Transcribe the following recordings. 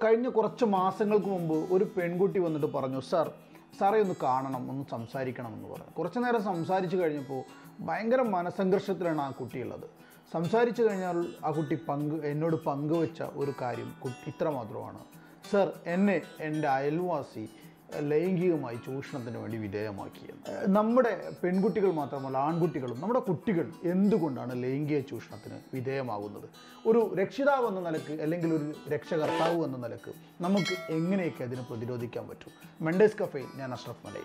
കഴിഞ്ഞ കുറച്ച് മാസങ്ങൾക്ക് മുമ്പ് ഒരു പെൺകുട്ടി വന്നിട്ട് പറഞ്ഞു സാർ സാറേ ഒന്ന് കാണണം ഒന്ന് സംസാരിക്കണം എന്ന് പറഞ്ഞു കുറച്ച് നേരം സംസാരിച്ച് കഴിഞ്ഞപ്പോൾ ഭയങ്കര മനസംഘർഷത്തിലാണ് ആ കുട്ടിയുള്ളത് സംസാരിച്ചു കഴിഞ്ഞാൽ ആ കുട്ടി പങ്ക് എന്നോട് പങ്കുവെച്ച ഒരു കാര്യം കു- ഇത്ര മാത്രമാണ് സർ എന്നെ എൻ്റെ അയൽവാസി ലൈംഗികമായി ചൂഷണത്തിന് വേണ്ടി വിധേയമാക്കിയത് ഏഹ് നമ്മുടെ പെൺകുട്ടികൾ മാത്രമല്ല ആൺകുട്ടികളും നമ്മുടെ കുട്ടികൾ എന്തുകൊണ്ടാണ് ലൈംഗിക ചൂഷണത്തിന് വിധേയമാകുന്നത് ഒരു രക്ഷിതാവ് എന്ന നിലക്ക് അല്ലെങ്കിൽ ഒരു രക്ഷകർത്താവ് എന്ന നിലക്ക് നമുക്ക് എങ്ങനെയൊക്കെ അതിനെ പ്രതിരോധിക്കാൻ പറ്റും മെൻഡേസ് കഫേയിൽ ഞാൻ അഷ്റഫ് മലയിൽ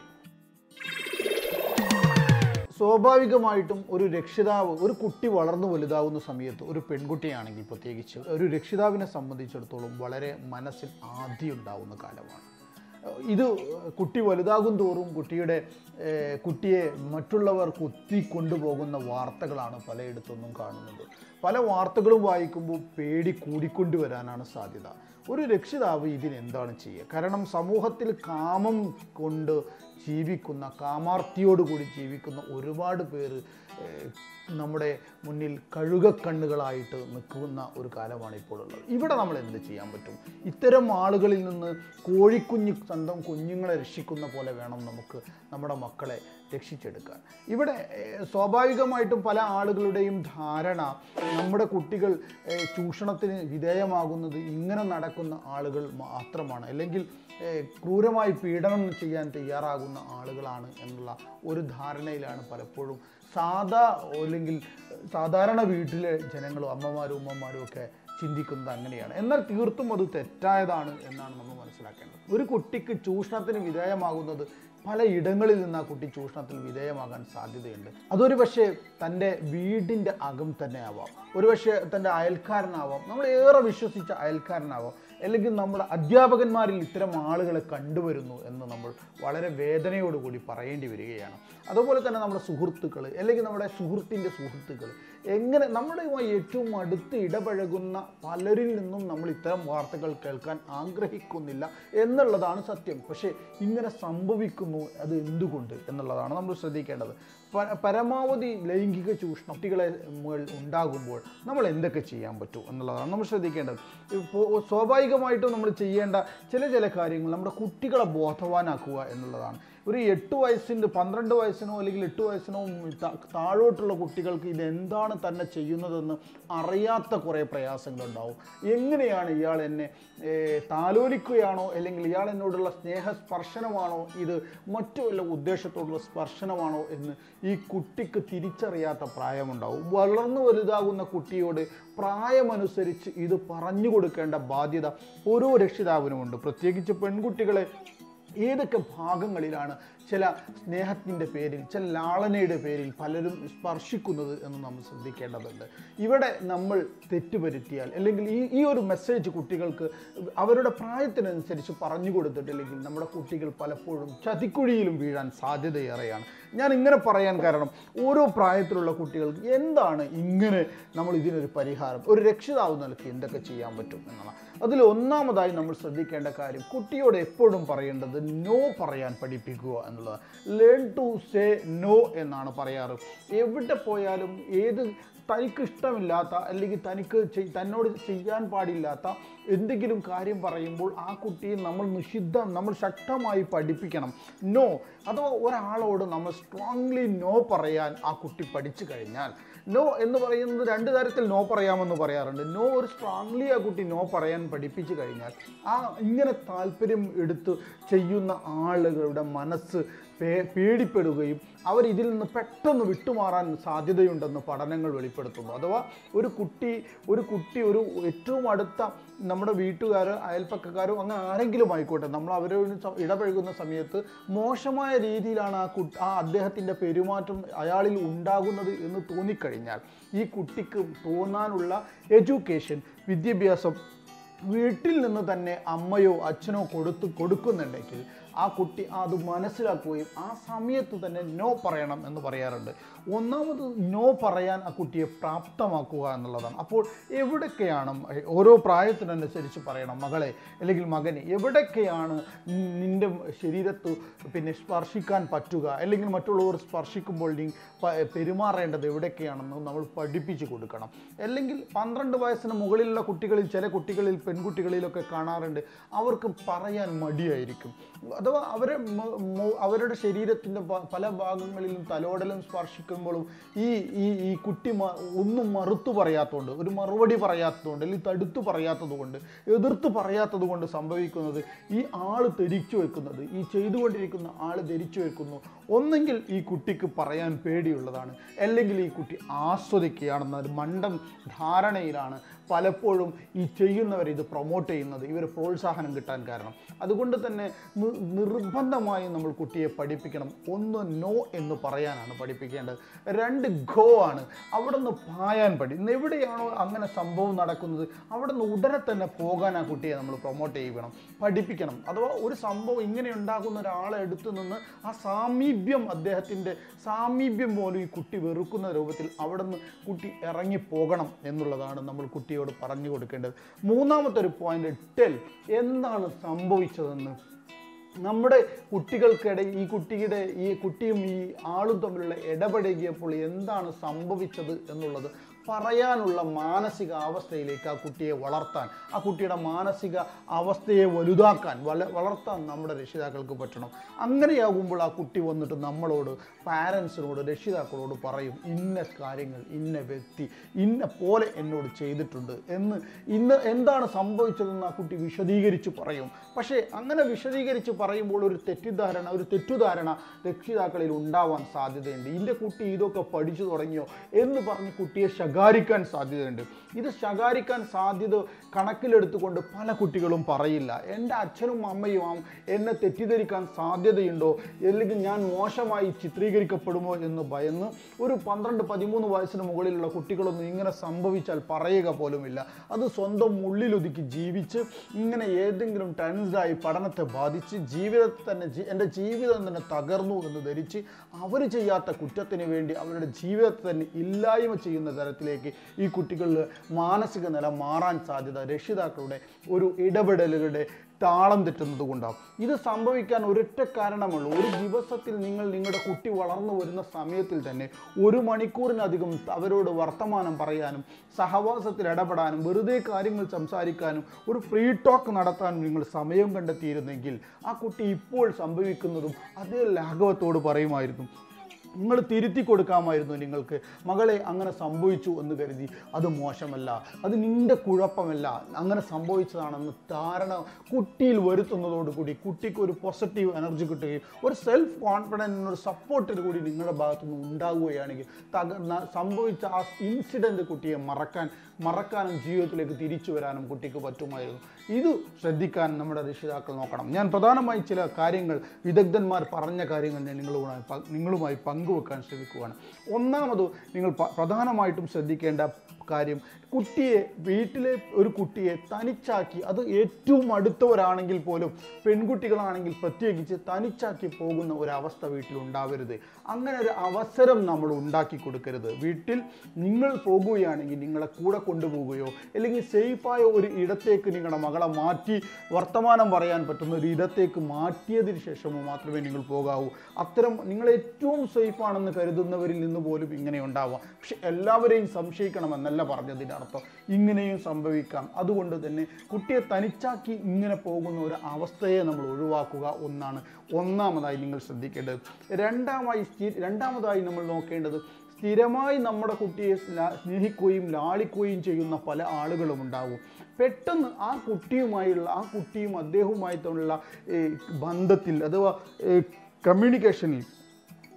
സ്വാഭാവികമായിട്ടും ഒരു രക്ഷിതാവ് ഒരു കുട്ടി വളർന്നു വലുതാവുന്ന സമയത്ത് ഒരു പെൺകുട്ടിയാണെങ്കിൽ പ്രത്യേകിച്ച് ഒരു രക്ഷിതാവിനെ സംബന്ധിച്ചിടത്തോളം വളരെ മനസ്സിൽ ആദ്യം ഉണ്ടാവുന്ന കാലമാണ് ഇത് കുട്ടി വലുതാകും തോറും കുട്ടിയുടെ ഏഹ്, കുട്ടിയെ മറ്റുള്ളവർ കുത്തി കൊണ്ടുപോകുന്ന വാർത്തകളാണ് പലയിടത്തൊന്നും കാണുന്നത് പല വാർത്തകളും വായിക്കുമ്പോൾ പേടി കൂടിക്കൊണ്ടുവരാനാണ് സാധ്യത ഒരു രക്ഷിതാവ് ഇതിനെന്താണ് ചെയ്യുക കാരണം സമൂഹത്തിൽ കാമം കൊണ്ട് ജീവിക്കുന്ന കാമാർത്തിയോടുകൂടി ജീവിക്കുന്ന ഒരുപാട് പേര് ഏഹ്, നമ്മുടെ മുന്നിൽ കഴുകക്കണ്ണുകളായിട്ട് നിൽക്കുന്ന ഒരു കാലമാണ് ഇപ്പോൾ ഉള്ളത് ഇവിടെ നമ്മൾ എന്ത് ചെയ്യാൻ പറ്റും ഇത്തരം ആളുകളിൽ നിന്ന് കോഴിക്കുഞ്ഞ് സ്വന്തം കുഞ്ഞുങ്ങളെ രക്ഷിക്കുന്ന പോലെ വേണം നമുക്ക് നമ്മുടെ മക്കളെ രക്ഷിച്ചെടുക്കാൻ ഇവിടെ ഏഹ്, സ്വാഭാവികമായിട്ടും പല ആളുകളുടെയും ധാരണ നമ്മുടെ കുട്ടികൾ ഏഹ്, ചൂഷണത്തിന് വിധേയമാകുന്നത് ഇങ്ങനെ നടക്കുന്ന ആളുകൾ മാത്രമാണ് അല്ലെങ്കിൽ ഏഹ്, ക്രൂരമായി പീഡനം ചെയ്യാൻ തയ്യാറാകുന്ന ആളുകളാണ് എന്നുള്ള ഒരു ധാരണയിലാണ് പലപ്പോഴും സാധാ അല്ലെങ്കിൽ സാധാരണ വീട്ടിലെ ജനങ്ങളും അമ്മമാരും ഉമ്മമാരും ഒക്കെ ചിന്തിക്കുന്നത് അങ്ങനെയാണ് എന്നാൽ തീർത്തും അത് തെറ്റായതാണ് എന്നാണ് നമ്മൾ മനസ്സിലാക്കേണ്ടത് ഒരു കുട്ടിക്ക് ചൂഷണത്തിന് വിധേയമാകുന്നത് പല ഇടങ്ങളിൽ നിന്ന് ആ കുട്ടി ചൂഷണത്തിൽ വിധേയമാകാൻ സാധ്യതയുണ്ട് അതൊരു പക്ഷേ തൻ്റെ വീടിൻ്റെ അകം തന്നെ ആവാം ഒരു പക്ഷേ തൻ്റെ അയൽക്കാരനാവാം നമ്മൾ ഏറെ വിശ്വസിച്ച അയൽക്കാരനാവാം അല്ലെങ്കിൽ നമ്മുടെ അധ്യാപകന്മാരിൽ ഇത്തരം ആളുകളെ കണ്ടുവരുന്നു എന്ന് നമ്മൾ വളരെ വേദനയോടുകൂടി പറയേണ്ടി വരികയാണ് അതുപോലെ തന്നെ നമ്മുടെ സുഹൃത്തുക്കൾ അല്ലെങ്കിൽ നമ്മുടെ സുഹൃത്തിൻ്റെ സുഹൃത്തുക്കൾ എങ്ങനെ നമ്മുടെയുമായി ഏറ്റവും അടുത്ത് ഇടപഴകുന്ന പലരിൽ നിന്നും നമ്മൾ ഇത്തരം വാർത്തകൾ കേൾക്കാൻ ആഗ്രഹിക്കുന്നില്ല എന്നുള്ളതാണ് സത്യം പക്ഷേ ഇങ്ങനെ സംഭവിക്കുന്നു അത് എന്തുകൊണ്ട് എന്നുള്ളതാണ് നമ്മൾ ശ്രദ്ധിക്കേണ്ടത് പ- പരമാവധി ലൈംഗിക ചൂഷണം കുട്ടികളെ മുകൾ ഉണ്ടാകുമ്പോൾ നമ്മൾ എന്തൊക്കെ ചെയ്യാൻ പറ്റും എന്നുള്ളതാണ് നമ്മൾ ശ്രദ്ധിക്കേണ്ടത് ഇപ്പോൾ സ്വാഭാവികമായിട്ടും നമ്മൾ ചെയ്യേണ്ട ചില ചില കാര്യങ്ങൾ നമ്മുടെ കുട്ടികളെ ബോധവാനാക്കുക എന്നുള്ളതാണ് ഒരു എട്ട് വയസ്സിൻ്റെ പന്ത്രണ്ട് വയസ്സിനോ അല്ലെങ്കിൽ എട്ട് വയസ്സിനോ ത- താഴോട്ടുള്ള കുട്ടികൾക്ക് ഇതെന്താണ് തന്നെ ചെയ്യുന്നതെന്ന് അറിയാത്ത കുറേ പ്രയാസങ്ങളുണ്ടാവും എങ്ങനെയാണ് ഇയാൾ എന്നെ ഏർ, താലോലിക്കുകയാണോ അല്ലെങ്കിൽ ഇയാൾ എന്നോടുള്ള സ്നേഹസ്പർശനമാണോ ഇത് മറ്റു വല്ല ഉദ്ദേശത്തോടുള്ള സ്പർശനമാണോ എന്ന് ഈ കുട്ടിക്ക് തിരിച്ചറിയാത്ത പ്രായമുണ്ടാവും വളർന്നു വലുതാകുന്ന കുട്ടിയോട് പ്രായമനുസരിച്ച് ഇത് പറഞ്ഞു കൊടുക്കേണ്ട ബാധ്യത ഓരോ രക്ഷിതാവിനുമുണ്ട് പ്രത്യേകിച്ച് പെൺകുട്ടികളെ ഏതൊക്കെ ഭാഗങ്ങളിലാണ് ചില സ്നേഹത്തിൻ്റെ പേരിൽ ചില ലാളനയുടെ പേരിൽ പലരും സ്പർശിക്കുന്നത് എന്ന് നമ്മൾ ശ്രദ്ധിക്കേണ്ടതുണ്ട് ഇവിടെ നമ്മൾ തെറ്റുപരുത്തിയാൽ അല്ലെങ്കിൽ ഈ ഈ ഒരു മെസ്സേജ് കുട്ടികൾക്ക് അവരുടെ പ്രായത്തിനനുസരിച്ച് പറഞ്ഞു കൊടുത്തിട്ടില്ലെങ്കിൽ നമ്മുടെ കുട്ടികൾ പലപ്പോഴും ചതിക്കുഴിയിലും വീഴാൻ സാധ്യതയേറെയാണ് ഞാൻ ഇങ്ങനെ പറയാൻ കാരണം ഓരോ പ്രായത്തിലുള്ള കുട്ടികൾക്ക് എന്താണ് ഇങ്ങനെ നമ്മൾ ഇതിനൊരു പരിഹാരം ഒരു രക്ഷിതാവ് നിലയ്ക്ക് എന്തൊക്കെ ചെയ്യാൻ പറ്റും എന്നതാണ് അതിൽ ഒന്നാമതായി നമ്മൾ ശ്രദ്ധിക്കേണ്ട കാര്യം കുട്ടിയോട് എപ്പോഴും പറയേണ്ടത് നോ പറയാൻ പഠിപ്പിക്കുക എന്നുള്ളത് ലേൺ ടു സേ നോ എന്നാണ് പറയാറ് എവിടെ പോയാലും ഏത് തനിക്ക് ഇഷ്ടമില്ലാത്ത അല്ലെങ്കിൽ തനിക്ക് ചെയ്- തന്നോട് ചെയ്യാൻ പാടില്ലാത്ത എന്തെങ്കിലും കാര്യം പറയുമ്പോൾ ആ കുട്ടിയെ നമ്മൾ നിഷിദ്ധം നമ്മൾ ശക്തമായി പഠിപ്പിക്കണം നോ അഥവാ ഒരാളോട് നമ്മൾ സ്ട്രോങ്ലി നോ പറയാൻ ആ കുട്ടി പഠിച്ചു കഴിഞ്ഞാൽ നോ എന്ന് പറയുന്നത് രണ്ട് തരത്തിൽ നോ പറയാമെന്ന് പറയാറുണ്ട് നോ ഒരു സ്ട്രോങ്ലി ആ കുട്ടി നോ പറയാൻ പഠിപ്പിച്ചു കഴിഞ്ഞാൽ ആ ഇങ്ങനെ താല്പര്യം എടുത്ത് ചെയ്യുന്ന ആളുകളുടെ മനസ്സ് പേ പേടിപ്പെടുകയും അവർ ഇതിൽ നിന്ന് പെട്ടെന്ന് വിട്ടുമാറാൻ സാധ്യതയുണ്ടെന്ന് പഠനങ്ങൾ വെളിപ്പെടുത്തുന്നു അഥവാ ഒരു കുട്ടി ഒരു കുട്ടി ഒരു ഏറ്റവും അടുത്ത നമ്മുടെ വീട്ടുകാരോ അയൽപ്പക്കക്കാരോ അങ്ങനെ ആരെങ്കിലും ആയിക്കോട്ടെ നമ്മൾ അവരോട് സ- ഇടപഴകുന്ന സമയത്ത് മോശമായ രീതിയിലാണ് ആ കുട്ടി ആ അദ്ദേഹത്തിൻ്റെ പെരുമാറ്റം അയാളിൽ ഉണ്ടാകുന്നത് എന്ന് തോന്നിക്കഴിഞ്ഞാൽ ഈ കുട്ടിക്ക് തോന്നാനുള്ള എഡ്യൂക്കേഷൻ വിദ്യാഭ്യാസം വീട്ടിൽ നിന്ന് തന്നെ അമ്മയോ അച്ഛനോ കൊടുത്ത് കൊടുക്കുന്നുണ്ടെങ്കിൽ ആ കുട്ടി അത് മനസ്സിലാക്കുകയും ആ സമയത്ത് തന്നെ നോ പറയണം എന്ന് പറയാറുണ്ട് ഒന്നാമത് നോ പറയാൻ ആ കുട്ടിയെ പ്രാപ്തമാക്കുക എന്നുള്ളതാണ് അപ്പോൾ എവിടൊക്കെയാണ് ഓരോ പ്രായത്തിനനുസരിച്ച് പറയണം മകളെ അല്ലെങ്കിൽ മകനെ എവിടൊക്കെയാണ് നിൻ്റെ ശരീരത്ത് പിന്നെ സ്പർശിക്കാൻ പറ്റുക അല്ലെങ്കിൽ മറ്റുള്ളവർ സ്പർശിക്കുമ്പോൾ നീ പ- പെരുമാറേണ്ടത് എവിടൊക്കെയാണെന്ന് നമ്മൾ പഠിപ്പിച്ചു കൊടുക്കണം അല്ലെങ്കിൽ പന്ത്രണ്ട് വയസ്സിന് മുകളിലുള്ള കുട്ടികളിൽ ചില കുട്ടികളിൽ പെൺകുട്ടികളിലൊക്കെ കാണാറുണ്ട് അവർക്ക് പറയാൻ മടിയായിരിക്കും അഥവാ അവരെ മ- മ- അവരുടെ ശരീരത്തിൻ്റെ പ- പല ഭാഗങ്ങളിലും തലോടലും സ്പർശിക്കുമ്പോഴും ഈ ഈ ഈ കുട്ടി മ- ഒന്നും മറുത്തു പറയാത്തതുകൊണ്ട് ഒരു മറുപടി പറയാത്തതുകൊണ്ട് അല്ലെങ്കിൽ തടുത്തു പറയാത്തത് കൊണ്ട് എതിർത്ത് പറയാത്തത് കൊണ്ട് സംഭവിക്കുന്നത് ഈ ആള് ധരിച്ചു വെക്കുന്നത് ഈ ചെയ്തുകൊണ്ടിരിക്കുന്ന ആൾ ധരിച്ചു വെക്കുന്നു ഒന്നെങ്കിൽ ഈ കുട്ടിക്ക് പറയാൻ പേടിയുള്ളതാണ് അല്ലെങ്കിൽ ഈ കുട്ടി ആസ്വദിക്കുകയാണെന്ന ഒരു മണ്ടൻ ധാരണയിലാണ് പലപ്പോഴും ഈ ചെയ്യുന്നവർ ഇത് പ്രൊമോട്ട് ചെയ്യുന്നത് ഇവർ പ്രോത്സാഹനം കിട്ടാൻ കാരണം അതുകൊണ്ട് തന്നെ നി- നിർബന്ധമായും നമ്മൾ കുട്ടിയെ പഠിപ്പിക്കണം ഒന്ന് നോ എന്ന് പറയാനാണ് പഠിപ്പിക്കേണ്ടത് രണ്ട് ഗോ ആണ് അവിടെ നിന്ന് പായാൻ പഠി ഇന്ന് എവിടെയാണോ അങ്ങനെ സംഭവം നടക്കുന്നത് അവിടെ നിന്ന് ഉടനെ തന്നെ പോകാൻ ആ കുട്ടിയെ നമ്മൾ പ്രൊമോട്ട് ചെയ്യണം പഠിപ്പിക്കണം അഥവാ ഒരു സംഭവം ഇങ്ങനെ ഉണ്ടാകുന്ന ഒരാളെ എടുത്തു നിന്ന് ആ സാമീപ്യം അദ്ദേഹത്തിൻ്റെ സാമീപ്യം പോലും ഈ കുട്ടി വെറുക്കുന്ന രൂപത്തിൽ അവിടെ നിന്ന് കുട്ടി ഇറങ്ങി പോകണം എന്നുള്ളതാണ് നമ്മൾ കുട്ടിയോട് പറഞ്ഞു കൊടുക്കേണ്ടത് മൂന്നാമത്തെ ഒരു പോയിന്റ് ടെൽ എന്താണ് സംഭവിച്ചതെന്ന് നമ്മുടെ കുട്ടികൾക്കിടയിൽ ഈ കുട്ടിയുടെ ഈ കുട്ടിയും ഈ ആളും തമ്മിലുള്ള ഇടപഴകിയപ്പോൾ എന്താണ് സംഭവിച്ചത് എന്നുള്ളത് പറയാനുള്ള മാനസിക അവസ്ഥയിലേക്ക് ആ കുട്ടിയെ വളർത്താൻ ആ കുട്ടിയുടെ മാനസിക അവസ്ഥയെ വലുതാക്കാൻ വള വളർത്താൻ നമ്മുടെ രക്ഷിതാക്കൾക്ക് പറ്റണം അങ്ങനെയാകുമ്പോൾ ആ കുട്ടി വന്നിട്ട് നമ്മളോട് പാരൻസിനോട് രക്ഷിതാക്കളോട് പറയും ഇന്ന കാര്യങ്ങൾ ഇന്ന വ്യക്തി ഇന്ന പോലെ എന്നോട് ചെയ്തിട്ടുണ്ട് എന്ന് ഇന്ന് എന്താണ് സംഭവിച്ചതെന്ന് ആ കുട്ടി വിശദീകരിച്ച് പറയും പക്ഷേ അങ്ങനെ വിശദീകരിച്ച് പറയുമ്പോൾ ഒരു തെറ്റിദ്ധാരണ ഒരു തെറ്റുധാരണ രക്ഷിതാക്കളിൽ ഉണ്ടാവാൻ സാധ്യതയുണ്ട് ഇതിൻ്റെ കുട്ടി ഇതൊക്കെ പഠിച്ചു തുടങ്ങിയോ എന്ന് പറഞ്ഞ് കുട്ടിയെ ശകാരിക്കാൻ സാധ്യതയുണ്ട് ഇത് ശകാരിക്കാൻ സാധ്യത കണക്കിലെടുത്തുകൊണ്ട് പല കുട്ടികളും പറയില്ല എൻ്റെ അച്ഛനും അമ്മയും ആ എന്നെ തെറ്റിദ്ധരിക്കാൻ സാധ്യതയുണ്ടോ അല്ലെങ്കിൽ ഞാൻ മോശമായി ചിത്രീകരിക്കപ്പെടുമോ എന്ന് ഭയന്ന് ഒരു പന്ത്രണ്ട് പതിമൂന്ന് വയസ്സിന് മുകളിലുള്ള കുട്ടികളൊന്നും ഇങ്ങനെ സംഭവിച്ചാൽ പറയുക പോലുമില്ല അത് സ്വന്തം ഉള്ളിലൊതുക്കി ജീവിച്ച് ഇങ്ങനെ ഏതെങ്കിലും ടെൻസ്ഡായി പഠനത്തെ ബാധിച്ച് ജീവിതത്തെ തന്നെ ജീ- എൻ്റെ ജീവിതം തന്നെ തകർന്നു എന്ന് ധരിച്ച് അവർ ചെയ്യാത്ത കുറ്റത്തിന് വേണ്ടി അവരുടെ ജീവിതത്തെ തന്നെ ഇല്ലായ്മ ചെയ്യുന്ന തരത്തിലേക്ക് ഈ കുട്ടികളിൽ മാനസിക നില മാറാൻ സാധ്യത രക്ഷിതാക്കളുടെ ഒരു ഇടപെടലുകളുടെ താളം തെറ്റുന്നത് കൊണ്ടാവും ഇത് സംഭവിക്കാൻ ഒരൊറ്റ കാരണമുള്ളൂ ഒരു ദിവസത്തിൽ നിങ്ങൾ നിങ്ങളുടെ കുട്ടി വളർന്നു വരുന്ന സമയത്തിൽ തന്നെ ഒരു മണിക്കൂറിനധികം അവരോട് വർത്തമാനം പറയാനും സഹവാസത്തിൽ ഇടപെടാനും വെറുതെ കാര്യങ്ങൾ സംസാരിക്കാനും ഒരു ഫ്രീ ടോക്ക് നടത്താനും നിങ്ങൾ സമയം കണ്ടെത്തിയിരുന്നെങ്കിൽ ആ കുട്ടി ഇപ്പോൾ സംഭവിക്കുന്നതും അതേ ലാഘവത്തോട് പറയുമായിരുന്നു നിങ്ങൾ തിരുത്തി കൊടുക്കാമായിരുന്നു നിങ്ങൾക്ക് മകളെ അങ്ങനെ സംഭവിച്ചു എന്ന് കരുതി അത് മോശമല്ല അത് നിന്റെ കുഴപ്പമല്ല അങ്ങനെ സംഭവിച്ചതാണെന്ന് ധാരണ കുട്ടിയിൽ വരുത്തുന്നതോടുകൂടി കുട്ടിക്ക് ഒരു പോസിറ്റീവ് എനർജി കിട്ടുകയും ഒരു സെൽഫ് കോൺഫിഡൻസ് ഒരു സപ്പോർട്ടിൽ കൂടി നിങ്ങളുടെ ഭാഗത്തുനിന്ന് ഉണ്ടാകുകയാണെങ്കിൽ തകർന്ന സംഭവിച്ച ആ ഇൻസിഡൻറ്റ് കുട്ടിയെ മറക്കാൻ മറക്കാനും ജീവിതത്തിലേക്ക് തിരിച്ചു വരാനും കുട്ടിക്ക് പറ്റുമായിരുന്നു ഇത് ശ്രദ്ധിക്കാൻ നമ്മുടെ രക്ഷിതാക്കൾ നോക്കണം ഞാൻ പ്രധാനമായി ചില കാര്യങ്ങൾ വിദഗ്ധന്മാർ പറഞ്ഞ കാര്യങ്ങൾ ഞാൻ നിങ്ങളുമായി പ- നിങ്ങളുമായി പങ്കുവെക്കാൻ ശ്രമിക്കുകയാണ് ഒന്നാമത് നിങ്ങൾ പ- പ്രധാനമായിട്ടും ശ്രദ്ധിക്കേണ്ട കാര്യം കുട്ടിയെ വീട്ടിലെ ഒരു കുട്ടിയെ തനിച്ചാക്കി അത് ഏറ്റവും അടുത്തവരാണെങ്കിൽ പോലും പെൺകുട്ടികളാണെങ്കിൽ പ്രത്യേകിച്ച് തനിച്ചാക്കി പോകുന്ന ഒരവസ്ഥ വീട്ടിൽ ഉണ്ടാവരുത് അങ്ങനെ ഒരു അവസരം നമ്മൾ ഉണ്ടാക്കി കൊടുക്കരുത് വീട്ടിൽ നിങ്ങൾ പോകുകയാണെങ്കിൽ നിങ്ങളെ കൂടെ കൊണ്ടുപോവുകയോ അല്ലെങ്കിൽ സേഫായ ഒരു ഇടത്തേക്ക് നിങ്ങളുടെ മകളെ മാറ്റി വർത്തമാനം പറയാൻ പറ്റുന്ന ഒരു ഇടത്തേക്ക് മാറ്റിയതിന് ശേഷമോ മാത്രമേ നിങ്ങൾ പോകാവൂ അത്തരം നിങ്ങൾ ഏറ്റവും സേഫാണെന്ന് കരുതുന്നവരിൽ നിന്ന് പോലും ഇങ്ങനെ ഉണ്ടാവാം പക്ഷെ എല്ലാവരെയും സംശയിക്കണമെന്നല്ല പറഞ്ഞതിൻ്റെ അർത്ഥം ഇങ്ങനെയും സംഭവിക്കാം അതുകൊണ്ട് തന്നെ കുട്ടിയെ തനിച്ചാക്കി ഇങ്ങനെ പോകുന്ന ഒരു അവസ്ഥയെ നമ്മൾ ഒഴിവാക്കുക ഒന്നാണ് ഒന്നാമതായി നിങ്ങൾ ശ്രദ്ധിക്കേണ്ടത് രണ്ടാമായി സ്ഥി- രണ്ടാമതായി നമ്മൾ നോക്കേണ്ടത് സ്ഥിരമായി നമ്മുടെ കുട്ടിയെ ലാ- സ്നേഹിക്കുകയും ലാളിക്കുകയും ചെയ്യുന്ന പല ആളുകളും ഉണ്ടാവും പെട്ടെന്ന് ആ കുട്ടിയുമായുള്ള ആ കുട്ടിയും അദ്ദേഹവുമായി തമ്മിലുള്ള ഏ, ബന്ധത്തിൽ അഥവാ കമ്മ്യൂണിക്കേഷനിൽ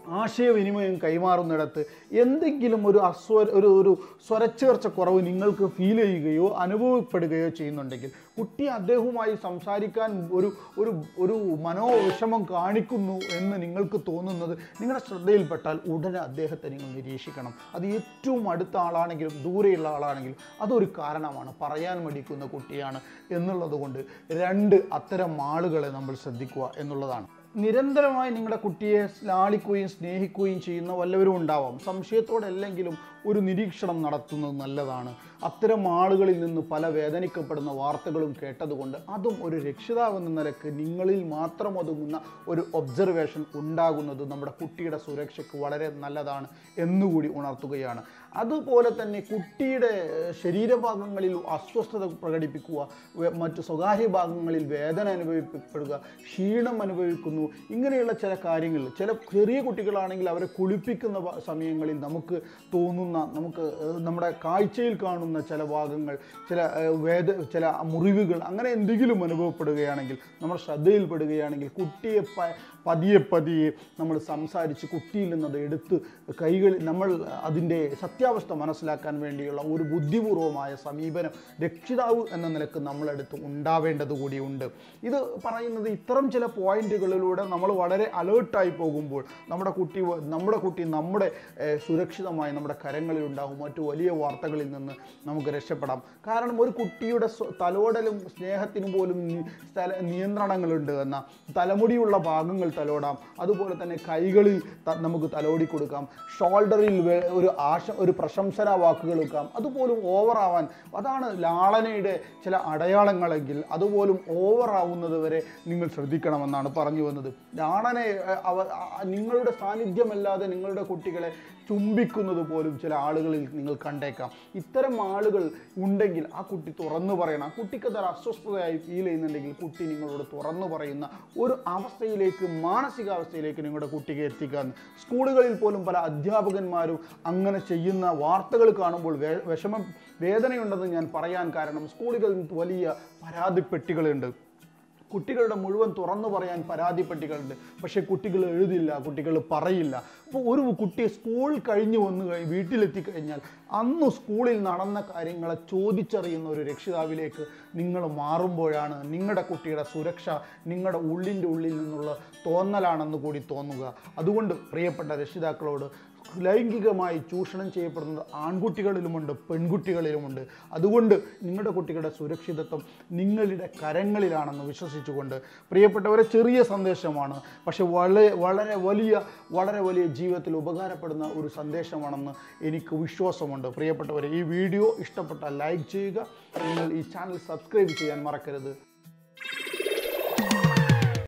ആശയവിനിമയം കൈമാറുന്നിടത്ത് എന്തെങ്കിലും ഒരു അസ്വ ഒരു ഒരു സ്വരച്ചേർച്ച കുറവ് നിങ്ങൾക്ക് ഫീൽ ചെയ്യുകയോ അനുഭവപ്പെടുകയോ ചെയ്യുന്നുണ്ടെങ്കിൽ കുട്ടി അദ്ദേഹവുമായി സംസാരിക്കാൻ ഒരു ഒരു ഒരു മനോവിഷമം കാണിക്കുന്നു എന്ന് നിങ്ങൾക്ക് തോന്നുന്നത് നിങ്ങളുടെ ശ്രദ്ധയിൽപ്പെട്ടാൽ ഉടനെ അദ്ദേഹത്തെ നിങ്ങൾ നിരീക്ഷിക്കണം അത് ഏറ്റവും അടുത്ത ആളാണെങ്കിലും ദൂരെയുള്ള ആളാണെങ്കിലും അതൊരു കാരണമാണ് പറയാൻ മടിക്കുന്ന കുട്ടിയാണ് എന്നുള്ളത് കൊണ്ട് രണ്ട് അത്തരം ആളുകളെ നമ്മൾ ശ്രദ്ധിക്കുക എന്നുള്ളതാണ് നിരന്തരമായി നിങ്ങളുടെ കുട്ടിയെ ലാളിക്കുകയും സ്നേഹിക്കുകയും ചെയ്യുന്ന വല്ലവരും ഉണ്ടാവാം സംശയത്തോടല്ലെങ്കിലും ഒരു നിരീക്ഷണം നടത്തുന്നത് നല്ലതാണ് അത്തരം ആളുകളിൽ നിന്ന് പല വേദനിക്കപ്പെടുന്ന വാർത്തകളും കേട്ടതുകൊണ്ട് അതും ഒരു രക്ഷിതാവ് എന്ന നിലക്ക് നിങ്ങളിൽ മാത്രം ഒതുങ്ങുന്ന ഒരു ഒബ്സർവേഷൻ ഉണ്ടാകുന്നത് നമ്മുടെ കുട്ടിയുടെ സുരക്ഷയ്ക്ക് വളരെ നല്ലതാണ് എന്നുകൂടി ഉണർത്തുകയാണ് അതുപോലെ തന്നെ കുട്ടിയുടെ ഏഹ്, ശരീരഭാഗങ്ങളിൽ അസ്വസ്ഥത പ്രകടിപ്പിക്കുക വെ- മറ്റു സ്വകാര്യ ഭാഗങ്ങളിൽ വേദന അനുഭവപ്പെടുക ക്ഷീണം അനുഭവിക്കുന്നു ഇങ്ങനെയുള്ള ചില കാര്യങ്ങൾ ചില ചെറിയ കുട്ടികളാണെങ്കിൽ അവരെ കുളിപ്പിക്കുന്ന വ- സമയങ്ങളിൽ നമുക്ക് തോന്നുന്ന നമുക്ക് ഏഹ്, നമ്മുടെ കാഴ്ചയിൽ കാണുന്ന ചില ഭാഗങ്ങൾ ചില ഏഹ്, വേദ ചില മുറിവുകൾ അങ്ങനെ എന്തെങ്കിലും അനുഭവപ്പെടുകയാണെങ്കിൽ നമ്മൾ ശ്രദ്ധയിൽപ്പെടുകയാണെങ്കിൽ കുട്ടിയെ പ- പതിയെ പതിയെ നമ്മൾ സംസാരിച്ച് കുട്ടിയിൽ നിന്നത് എടുത്ത് കൈകൾ നമ്മൾ അതിൻ്റെ സത്യാവസ്ഥ മനസ്സിലാക്കാൻ വേണ്ടിയുള്ള ഒരു ബുദ്ധിപൂർവമായ സമീപനം രക്ഷിതാവ് എന്ന നിലക്ക് നമ്മളെടുത്ത് ഉണ്ടാവേണ്ടത് കൂടിയുണ്ട് ഇത് പറയുന്നത് ഇത്തരം ചില പോയിന്റുകളിലൂടെ നമ്മൾ വളരെ അലേർട്ടായി പോകുമ്പോൾ നമ്മുടെ കുട്ടി വ- നമ്മുടെ കുട്ടി നമ്മുടെ ഏഹ്, സുരക്ഷിതമായി നമ്മുടെ കരങ്ങളിൽ ഉണ്ടാകും മറ്റു വലിയ വാർത്തകളിൽ നിന്ന് നമുക്ക് രക്ഷപ്പെടാം കാരണം ഒരു കുട്ടിയുടെ സ്വ- തലോടലും സ്നേഹത്തിനും പോലും നി- സ്ഥല നിയന്ത്രണങ്ങളുണ്ട് എന്ന തലമുടിയുള്ള ഭാഗങ്ങൾ തലോടാം അതുപോലെ തന്നെ കൈകളിൽ ത- നമുക്ക് തലോടി കൊടുക്കാം ഷോൾഡറിൽ വേ- ഒരു ആശ ഒരു പ്രശംസനാ വാക്കുകൾ വെക്കാം അതുപോലും ഓവറാവാൻ അതാണ് ലാളനയുടെ ചില അടയാളങ്ങളെങ്കിൽ അതുപോലും ഓവറാവുന്നത് വരെ നിങ്ങൾ ശ്രദ്ധിക്കണമെന്നാണ് പറഞ്ഞു വന്നത് ലാളനെ ഏഹ്, അവ ആ- നിങ്ങളുടെ സാന്നിധ്യമല്ലാതെ നിങ്ങളുടെ കുട്ടികളെ ചുംബിക്കുന്നത് പോലും ചില ആളുകളിൽ നിങ്ങൾ കണ്ടേക്കാം ഇത്തരം ആളുകൾ ഉണ്ടെങ്കിൽ ആ കുട്ടി തുറന്നു പറയണം ആ കുട്ടിക്ക് അതൊരു അസ്വസ്ഥതയായി ഫീൽ ചെയ്യുന്നുണ്ടെങ്കിൽ കുട്ടി നിങ്ങളോട് തുറന്നു പറയുന്ന ഒരു അവസ്ഥയിലേക്ക് മാനസികാവസ്ഥയിലേക്ക് നിങ്ങളുടെ കുട്ടിയെ എത്തിക്കാൻ സ്കൂളുകളിൽ പോലും പല അധ്യാപകന്മാരും അങ്ങനെ ചെയ്യുന്ന വാർത്തകൾ കാണുമ്പോൾ വേ- വിഷമം വേദനയുണ്ടെന്ന് ഞാൻ പറയാൻ കാരണം സ്കൂളുകളിൽ വലിയ പരാതിപ്പെട്ടികളുണ്ട് കുട്ടികളുടെ മുഴുവൻ തുറന്നു പറയാൻ പരാതിപ്പെട്ടികളുണ്ട് പക്ഷേ കുട്ടികൾ എഴുതില്ല കുട്ടികൾ പറയില്ല അപ്പോൾ ഒരു കുട്ടി സ്കൂൾ കഴിഞ്ഞ് വന്നു കഴി വീട്ടിലെത്തി കഴിഞ്ഞാൽ അന്ന് സ്കൂളിൽ നടന്ന കാര്യങ്ങളെ ചോദിച്ചറിയുന്ന ഒരു രക്ഷിതാവിലേക്ക് നിങ്ങൾ മാറുമ്പോഴാണ് നിങ്ങളുടെ കുട്ടിയുടെ സുരക്ഷ നിങ്ങളുടെ ഉള്ളിൻ്റെ ഉള്ളിൽ നിന്നുള്ള തോന്നലാണെന്ന് കൂടി തോന്നുക അതുകൊണ്ട് പ്രിയപ്പെട്ട രക്ഷിതാക്കളോട് ലൈംഗികമായി ചൂഷണം ചെയ്യപ്പെടുന്നത് ആൺകുട്ടികളിലുമുണ്ട് പെൺകുട്ടികളിലുമുണ്ട് അതുകൊണ്ട് നിങ്ങളുടെ കുട്ടികളുടെ സുരക്ഷിതത്വം നിങ്ങളുടെ കരങ്ങളിലാണെന്ന് വിശ്വസിച്ചുകൊണ്ട് പ്രിയപ്പെട്ടവരെ ചെറിയ സന്ദേശമാണ് പക്ഷെ വളരെ വളരെ വലിയ വളരെ വലിയ ജീവിതത്തിൽ ഉപകാരപ്പെടുന്ന ഒരു സന്ദേശമാണെന്ന് എനിക്ക് വിശ്വാസമുണ്ട് പ്രിയപ്പെട്ടവരെ ഈ വീഡിയോ ഇഷ്ടപ്പെട്ടാൽ ലൈക്ക് ചെയ്യുക നിങ്ങൾ ഈ ചാനൽ സബ്സ്ക്രൈബ് ചെയ്യാൻ മറക്കരുത്